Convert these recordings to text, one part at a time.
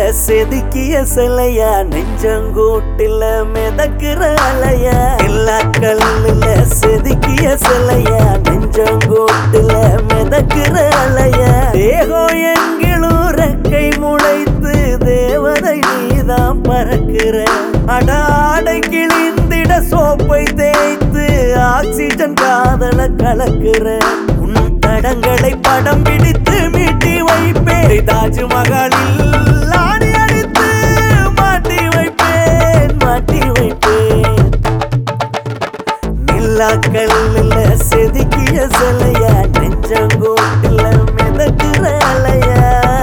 செதுக்கிய சிலையா நெஞ்சங்கூட்டில மிதக்கிற அலையா எல்லா கல்லுல செதுக்கிய சிலையா நெஞ்சங்கூட்டில மிதக்கிற அலையா தேகம் எங்கிலும் ரெக்கை முளைத்து தேவதை நீதான் பறக்கிற அடாடை கிழிந்திட சோப்பை தேய்த்து ஆக்சிஜன் காதல கலக்குற உன் தடங்களை படம் பிடித்து மீட்டி வைப்பேன் தாஜ்மஹாலில் ஆணி அடித்து மாட்டி வைப்பேன் மாட்டி வைப்பேன் நில்லாக்கல்ல செதுக்கிய சிலையா நெஞ்சங்கோட்டில் மிதக்கிற அலையா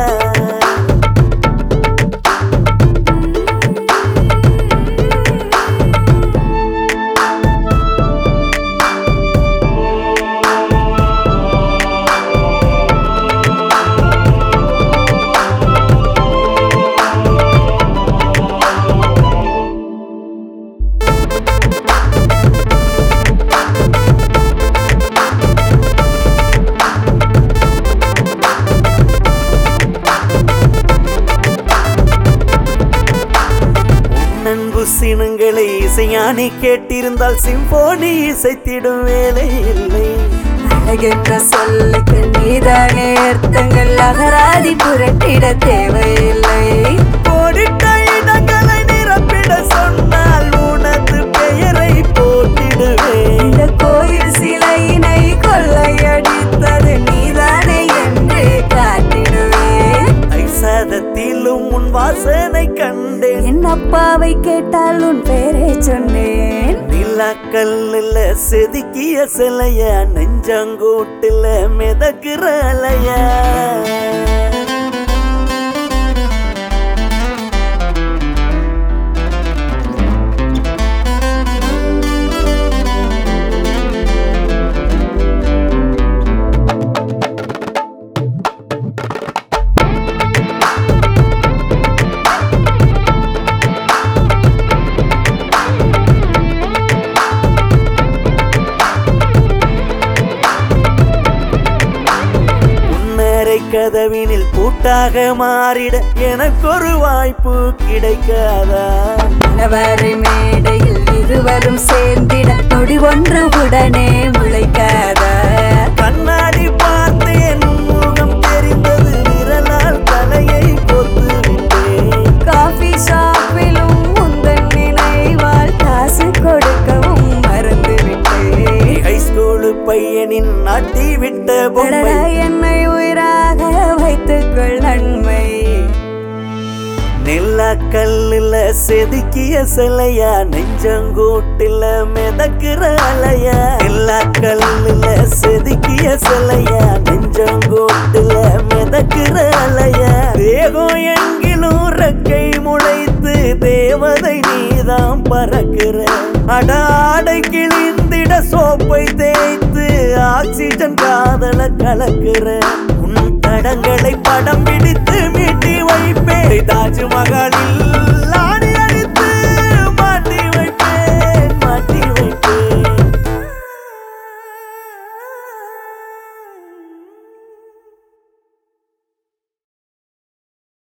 நண்பு சினங்களை இசையானி கேட்டிருந்தால் சிம்போனி இசைத்திடும் வேலை இல்லை அழகென்ற சொல்லுக்கு நீதானே அர்த்தங்கள் அகராதி புரட்டிட தேவையில்லை கோடிட்ட இடங்களை நிரப்பிட சொன்னால் உனது பெயரை போட்டிடுவேன் இந்த கோயில் சிலையினை கொள்ளையடித்தது நீதானே என்று காட்டிடுவேன் ஐசாதத்திலும் உன் வாசனை கண்டேன் என் அப்பாவை கேட்டால் உன் பேரை சொன்னேன் நிலக்கல்லுல செதுக்கிய சிலையா நெஞ்சங்கூட்டுல மிதக்கிற அலையா உன்னரை கதவினில் பூட்டாக மாறிட எனக்கொரு வாய்ப்பு கிடைக்காதா மணவரை மேடையில் இருவரும் சேர்ந்திட நொடி ஒன்று உடனே முளைக்காதா கண்ணாடி பார்த்தேன் உன் முகம் தெரிந்தது விரலால் தலையை கொத்து விட்டேன் காஃபி ஷாப்பிலும் உந்தன் நினைவால் காசு கொடுக்கவும் மறந்து விட்டேன் ஹைஸ்கூலு பையனின் நாட்டி விட்ட பொம்மை அடடா, என்னை உயிராக வைத்துக்கொள் நன்மை நெல்லக்கல்லுல செதுக்கிய சிலையா நெஞ்சங்கூட்டில மிதக்கிற அலையா நெல்லக்கல்லுல செதுக்கிய சிலையா நெஞ்சங்கூட்டில மிதக்கிற அலையா தேகம் எங்கிலும் ரெக்கை முளைத்து தேவதை நீதான் பறக்கிற அடாடை கிழிந்திட சோப்பை தேய்த்து ஆக்சிஜன் காதல கலக்குற உன் தடங்களை படம் பிடித்து மீட்டி வைப்பேன் தாஜ்மஹாலில்